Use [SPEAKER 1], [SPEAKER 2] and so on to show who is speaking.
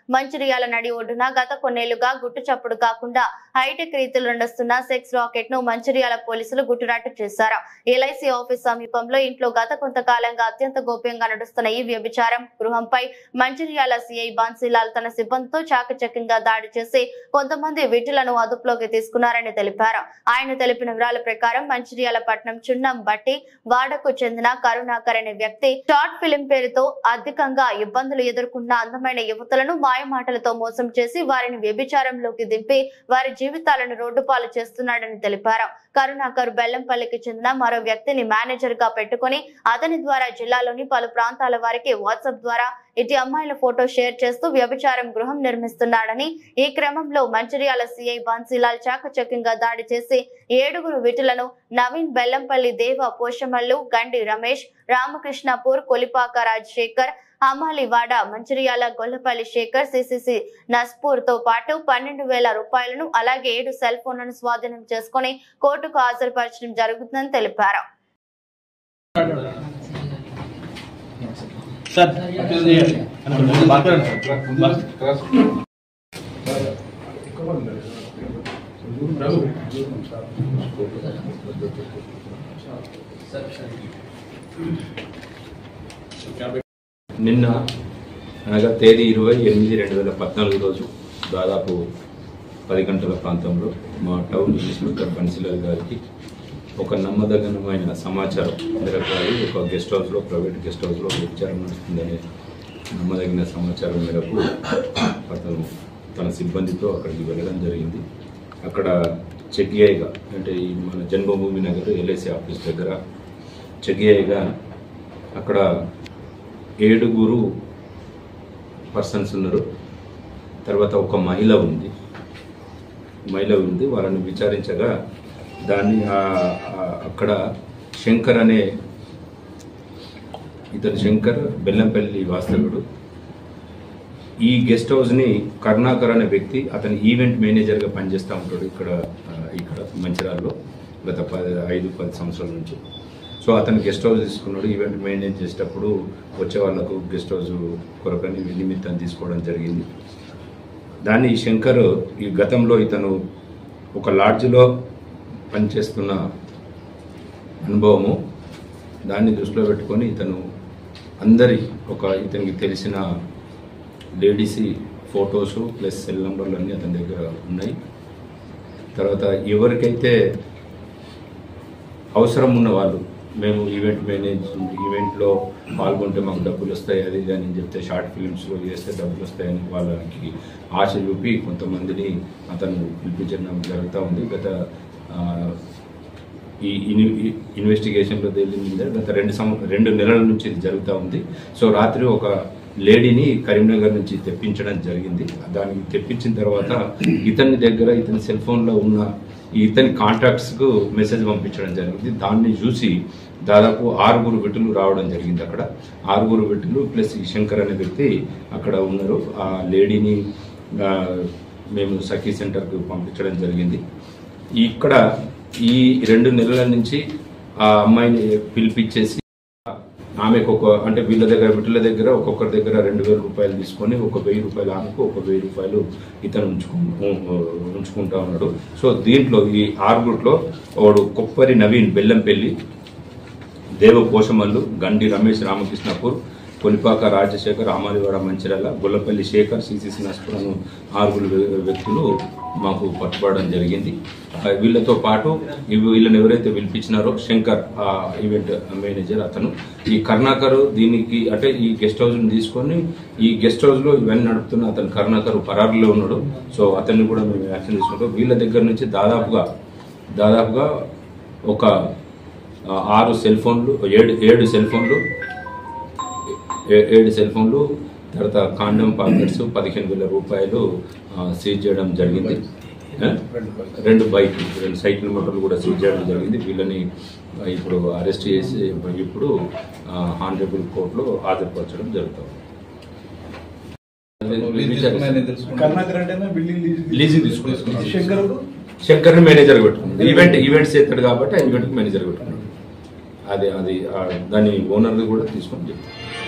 [SPEAKER 1] మంచిర్యాల నడి ఒడ్డున గత కొన్నేళ్లుగా గుట్టు చప్పుడు కాకుండా హైటెక్ రీతిలో నడుస్తున్న సెక్స్ రాకెట్ ను మంచిర్యాల పోలీసులు గుట్టురాటు చేశారు ఎల్ఐసి ఆఫీస్ సమీపంలో ఇంట్లో గత కొంతకాలంగా అత్యంత గోప్యంగా నడుస్తున్న ఈ వ్యభిచారం గృహంపై మంచిర్యాల సిఐ బాన్సీలాల్ తన సిబ్బందితో చాకచక్యంగా దాడి చేసి కొంతమంది వీటిలను అదుపులోకి తీసుకున్నారని తెలిపారు ఆయన తెలిపిన వివరాల ప్రకారం మంచిర్యాల పట్నం చున్నం బట్టి వాడకు చెందిన కరుణాకర్ అనే వ్యక్తి షార్ట్ ఫిలిం పేరుతో అధికంగా ఇబ్బందులు ఎదుర్కొన్న అందమైన యువతులను మాయమాటలతో మోసం చేసి వారిని వ్యభిచారంలోకి దింపి వారి జీవితాలను రోడ్డు పాలు చేస్తున్నాడని తెలిపారు కరుణాకర్ బెల్లంపల్లికి చెందిన మరో వ్యక్తిని మేనేజర్ గా పెట్టుకుని అతని ద్వారా జిల్లాలోని పలు ప్రాంతాల వారికి వాట్సాప్ ద్వారా ఇటు అమ్మాయిల ఫోటో షేర్ చేస్తూ వ్యభిచారం గృహం నిర్మిస్తున్నాడని ఈ క్రమంలో మంచిర్యాల సిఐ బన్సీలాల్ చాకచక్యంగా దాడి చేసి ఏడుగురు విటులను నవీన్ బెల్లంపల్లి దేవ పోషమల్లు గండి రమేష్ రామకృష్ణపూర్ కొలిపాక రాజశేఖర్ అమాలివాడ మంచిర్యాల గొల్లపల్లి శేఖర్ సిసిసి నస్పూర్ తో పాటు పన్నెండు వేల రూపాయలను అలాగే ఏడు సెల్ ఫోన్లను స్వాధీనం చేసుకుని కోర్టుకు హాజరుపరచడం జరుగుతుందని తెలిపారు
[SPEAKER 2] సార్ మాట్లాడండి సార్
[SPEAKER 3] నిన్న అనగా తేదీ ఇరవై ఎనిమిది రెండు వేల పద్నాలుగు రోజు దాదాపు పది గంటల ప్రాంతంలో మా టౌన్ ఇన్స్పెక్టర్ బన్సిలాల్ గారికి ఒక నమ్మదగినమైన సమాచారం మేరకు ఒక గెస్ట్ హౌస్లో ప్రైవేట్ గెస్ట్ హౌస్లో విచారం నడుస్తుందనే నమ్మదగిన సమాచారం మేరకు అతను తన సిబ్బందితో అక్కడికి వెళ్ళడం జరిగింది అక్కడ చెక్ఐగా అంటే ఈ మన జన్మభూమి నగర్ ఎల్ఐసి ఆఫీస్ దగ్గర చెక్ఐగా అక్కడ ఏడుగురు పర్సన్స్ ఉన్నారు తర్వాత ఒక మహిళ ఉంది మహిళ ఉంది వాళ్ళని విచారించగా దాన్ని ఆ- ఆ- అక్కడ శంకర్ అనే ఇతను శంకర్ బెల్లంపల్లి వాస్తవుడు ఈ గెస్ట్ హౌస్ని కరుణాకర్ అనే వ్యక్తి అతని ఈవెంట్ మేనేజర్గా పనిచేస్తూ ఉంటాడు ఇక్కడ ఆ, ఇక్కడ మంచిర్యాలలో గత పది ఐదు పది సంవత్సరాల నుంచి సో అతను గెస్ట్ హౌస్ తీసుకున్నాడు ఈవెంట్ మేనేజ్ చేసేటప్పుడు వచ్చే వాళ్ళకు గెస్ట్ హౌస్ కొరకని నిమిత్తం తీసుకోవడం జరిగింది దాన్ని ఈ శంకర్ ఈ గతంలో ఇతను ఒక లాడ్జ్లో పనిచేస్తున్న అనుభవము దాన్ని దృష్టిలో పెట్టుకొని ఇతను అందరి ఒక ఇతనికి తెలిసిన లేడీస్ ఫొటోస్ ప్లస్ సెల్ నెంబర్లు అన్నీ అతని దగ్గర ఉన్నాయి తర్వాత ఎవరికైతే అవసరం ఉన్న వాళ్ళు మేము ఈవెంట్ మేనేజ్ ఈవెంట్లో పాల్గొంటే మాకు డబ్బులు వస్తాయి అది ఇది అని చెప్తే షార్ట్ ఫిల్మ్స్లో చేస్తే డబ్బులు వస్తాయని వాళ్ళకి ఆశ చూపి కొంతమందిని అతను పిలిపించడం జరుగుతూ ఉంది గత ఆ, ఈ ఇన్- ఈ ఇన్వెస్టిగేషన్లో తేలింది గత రెండు సం రెండు నెలల నుంచి ఇది జరుగుతూ ఉంది సో రాత్రి ఒక లేడీని కరీంనగర్ నుంచి తెప్పించడం జరిగింది దానికి తెప్పించిన తర్వాత ఇతని దగ్గర ఇతని సెల్ ఫోన్లో ఉన్న ఈ ఇతని కాంటాక్ట్స్కు మెసేజ్ పంపించడం జరిగింది దాన్ని చూసి దాదాపు ఆరుగురు విటులు రావడం జరిగింది అక్కడ ఆరుగురు విటులు ప్లస్ ఈ శంకర్ అనే వ్యక్తి అక్కడ ఉన్నారు ఆ లేడీని ఆ, మేము సఖీ సెంటర్కు పంపించడం జరిగింది ఇక్కడ ఈ రెండు నెలల నుంచి ఆ అమ్మాయిని పిలిపించేసి ఆమెకు ఒక అంటే వీళ్ళ దగ్గర వీళ్ళ దగ్గర ఒక్కొక్కరి దగ్గర రెండు వేల రూపాయలు తీసుకొని ఒక వెయ్యి రూపాయలు ఆమెకు ఒక వెయ్యి రూపాయలు ఇతను ఉంచుకు ఉంచుకుంటా ఉన్నాడు సో దీంట్లో ఈ ఆరుగుట్లో వాడు కొప్పరి నవీన్ బెల్లంపల్లి దేవ పోషమల్లు గండి రమేష్ రామకృష్ణపూర్ కొలిపాక రాజశేఖర్ అమాలివాడ మంచిర్యాల గొల్లపల్లి శేఖర్ సిసిసి నస్పురను ఆరుగురు వ్య- వ్యక్తులు మాకు పట్టుబడడం జరిగింది ఆ, వీళ్ళతో పాటు ఇవి వీళ్ళని ఎవరైతే పిలిపించినారో శంకర్ ఆ ఈవెంట్ మేనేజర్ అతను ఈ కరుణాకర్ దీనికి అంటే ఈ గెస్ట్ హౌస్ తీసుకొని ఈ గెస్ట్ హౌస్ లో ఇవన్నీ నడుపుతున్న అతను కరుణాకర్ పరారులో ఉన్నాడు సో అతన్ని కూడా మేము యాక్షన్ తీసుకుంటాం వీళ్ళ దగ్గర నుంచి దాదాపుగా దాదాపుగా ఒక ఆ, ఆరు సెల్ ఫోన్లు ఏడు ఏడు సెల్ ఫోన్లు ఏ- ఏడు సెల్ ఫోన్లు తర్వాత కాండం పాకెట్స్ పదిహేను వేల రూపాయలు ఆ, సీజ్ చేయడం జరిగింది ఆ? రెండు బైక్ రెండు సైకిల్ మోటార్లు కూడా సీజ్ చేయడం జరిగింది వీళ్ళని ఆ, ఇప్పుడు అరెస్ట్ చేసి ఇప్పుడు హానరబుల్ కోర్టులో హాజరుపరచడం జరుగుతుంది
[SPEAKER 2] కర్ణాకర్ అంటే బిల్డింగ్
[SPEAKER 3] లీజింగ్ తీసుకున్నాడు
[SPEAKER 2] శంకర్
[SPEAKER 3] శంకర్ని మేనేజర్ పెట్టుకున్నాడు ఈవెంట్ ఈవెంట్స్ చేస్తాడు కాబట్టి ఆ ఈవెంట్ మేనేజర్ పెట్టుకున్నాడు అది అది ఆ దాని ఓనర్ కూడా తీసుకొని చెప్తాను